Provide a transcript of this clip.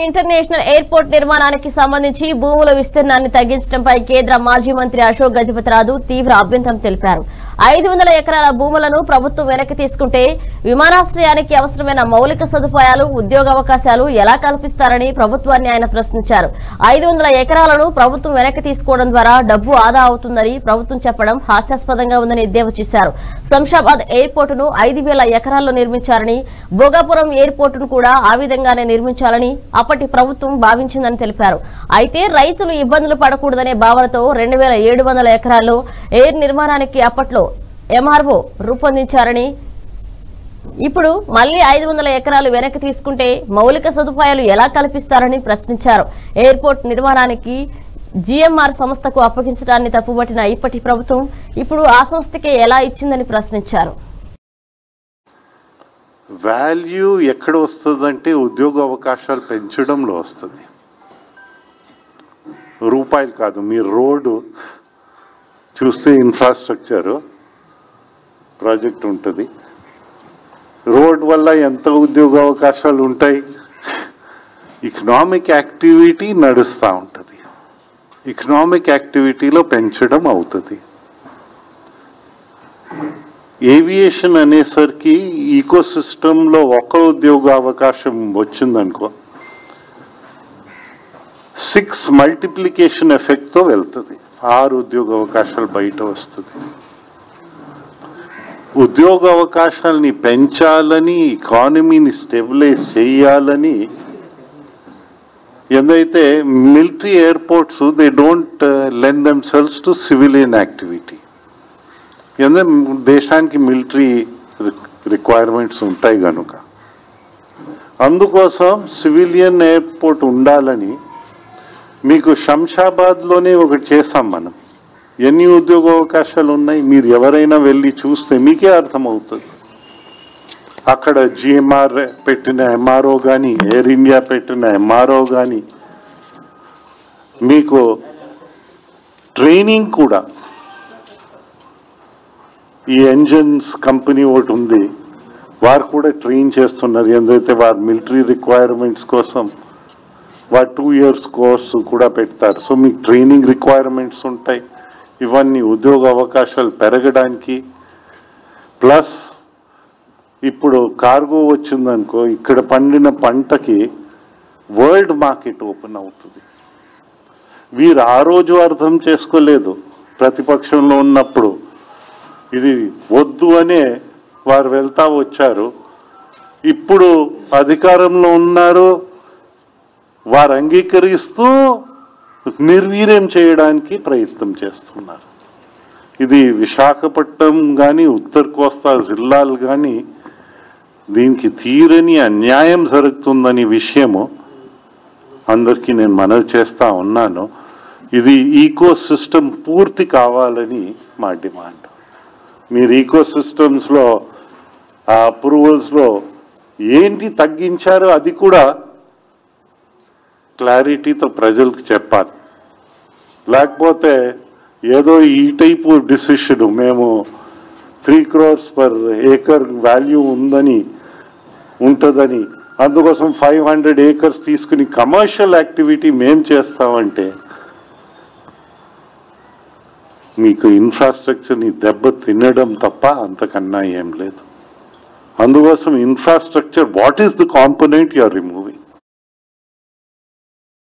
international airport నిర్మాణానికి సంబంధించి భూముల విస్తీర్ణాన్ని తగ్గించడంపై కేంద్ర మాజీ మంత్రి అశోక్ గజపతిరాజు తీవ్ర అభ్యంతరం తెలిపారు ఐదు వందల ఎకరాల భూములను ప్రభుత్వం వెనక్కి తీసుకుంటే విమానాశ్రయానికి అవసరమైన మౌలిక సదుపాయాలు ఉద్యోగావకాశాలు ఎలా కల్పిస్తారని ప్రభుత్వాన్ని ఆయన ప్రశ్నించారు ఐదు వందల ఎకరాలను ప్రభుత్వం వెనక్కి తీసుకోవడం ద్వారా డబ్బు ఆదా అవుతుందని ప్రభుత్వం చెప్పడం హాస్యాస్పదంగా ఉందని ఎద్దేవా చేశారు శంషాబాద్ ఎయిర్పోర్టును ఐదు వేల ఎకరాల్లో నిర్మించారని భోగాపురం ఎయిర్పోర్టును కూడా ఆ విధంగానే నిర్మించాలని అప్పటి ప్రభుత్వం భావించిందని తెలిపారు అయితే రైతులు ఇబ్బందులు పడకూడదనే భావనతో రెండు వేల ఏడు వందల ఎకరాల్లో ఎయిర్ నిర్మాణానికి అప్పట్లో ఎంఆర్ఓ రూపొందించారని ఇప్పుడు మళ్లీ ఐదు వందల ఎకరాలు వెనక్కి తీసుకుంటే మౌలిక సదుపాయాలు ఎలా కల్పిస్తారని ప్రశ్నించారు ఎయిర్పోర్ట్ నిర్మాణానికి జీఎంఆర్ సంస్థకు అప్పగించడాన్ని తప్పుబట్టిన ఇప్పటి ప్రభుత్వం ఇప్పుడు ఆ సంస్థకే ఎలా ఇచ్చిందని ప్రశ్నించారు వాల్యూ ఎక్కడ వస్తుందంటే ఉద్యోగ అవకాశాలు పెంచడంలో వస్తుంది రూపాయలు కాదు మీ రోడ్డు చూస్తే ఇన్ఫ్రాస్ట్రక్చర్ ప్రాజెక్ట్ ఉంటుంది రోడ్ వల్ల ఎంత ఉద్యోగ అవకాశాలు ఉంటాయి ఇకనామిక్ యాక్టివిటీ నడుస్తూ ఉంటుంది ఇకనామిక్ యాక్టివిటీలో పెంచడం అవుతుంది ఏవియేషన్ అనేసరికి ఈకో సిస్టంలో ఒక ఉద్యోగ అవకాశం వచ్చిందనుకో సిక్స్ మల్టిప్లికేషన్ ఎఫెక్ట్తో వెళ్తుంది ఆరు ఉద్యోగ అవకాశాలు బయట వస్తుంది ఉద్యోగ అవకాశాలని పెంచాలని ఎకానమీని స్టెబిలైజ్ చేయాలని ఏదైతే military airports they don't lend themselves to civilian activity ఎందుకంటే దేశానికి మిలిటరీ రిక్వైర్మెంట్స్ ఉంటాయి కనుక అందుకోసం సివిలియన్ ఎయిర్పోర్ట్ ఉండాలని మీకు శంషాబాద్లోనే ఒకటి చేసాం మనం ఎన్ని ఉద్యోగ అవకాశాలు ఉన్నాయి మీరు ఎవరైనా వెళ్ళి చూస్తే మీకే అర్థమవుతుంది అక్కడ జిఎంఆర్ పెట్టిన ఎంఆర్ఓ కానీ ఎయిర్ ఇండియా పెట్టిన ఎంఆర్ఓ కానీ మీకు ట్రైనింగ్ కూడా ఈ ఎంజిన్స్ కంపెనీ ఒకటి ఉంది వారు కూడా ట్రైన్ చేస్తున్నారు ఏదైతే వారు మిలిటరీ రిక్వైర్మెంట్స్ కోసం వారు టూ ఇయర్స్ కోర్సు కూడా పెడతారు సో మీకు ట్రైనింగ్ రిక్వైర్మెంట్స్ ఉంటాయి ఇవన్నీ ఉద్యోగ అవకాశాలు పెరగడానికి ప్లస్ ఇప్పుడు కార్గో వచ్చిందనుకో ఇక్కడ పండిన పంటకి వరల్డ్ మార్కెట్ ఓపెన్ అవుతుంది వీరు ఆ రోజు అర్థం చేసుకోలేదు ప్రతిపక్షంలో ఉన్నప్పుడు ఇది వద్దు అనే వారు వెళ్తా వచ్చారు ఇప్పుడు అధికారంలో ఉన్నారు వారు అంగీకరిస్తూ నిర్వీర్యం చేయడానికి ప్రయత్నం చేస్తున్నారు ఇది విశాఖపట్నం కానీ ఉత్తర కోస్తా జిల్లాలు కానీ దీనికి తీరని అన్యాయం జరుగుతుందని విషయము అందరికీ నేను మనవి చేస్తా ఉన్నాను ఇది ఈకో సిస్టమ్ పూర్తి కావాలని మా డిమాండ్ మీరు ఈకో సిస్టమ్స్లో ఆ అప్రూవల్స్లో ఏంటి తగ్గించారో అది కూడా క్లారిటీతో ప్రజలకు చెప్పాలి లేకపోతే ఏదో ఈ టైపు డిసిషన్ మేము three crores per acre value ఉందని ఉంటుందని అందుకోసం ఫైవ్ హండ్రెడ్ ఏకర్స్ తీసుకుని కమర్షియల్ యాక్టివిటీ మేం చేస్తామంటే మీకు ఇన్ఫ్రాస్ట్రక్చర్ని దెబ్బ తినడం తప్ప అంతకన్నా ఏం లేదు అందుకోసం infrastructure what is the component you are removing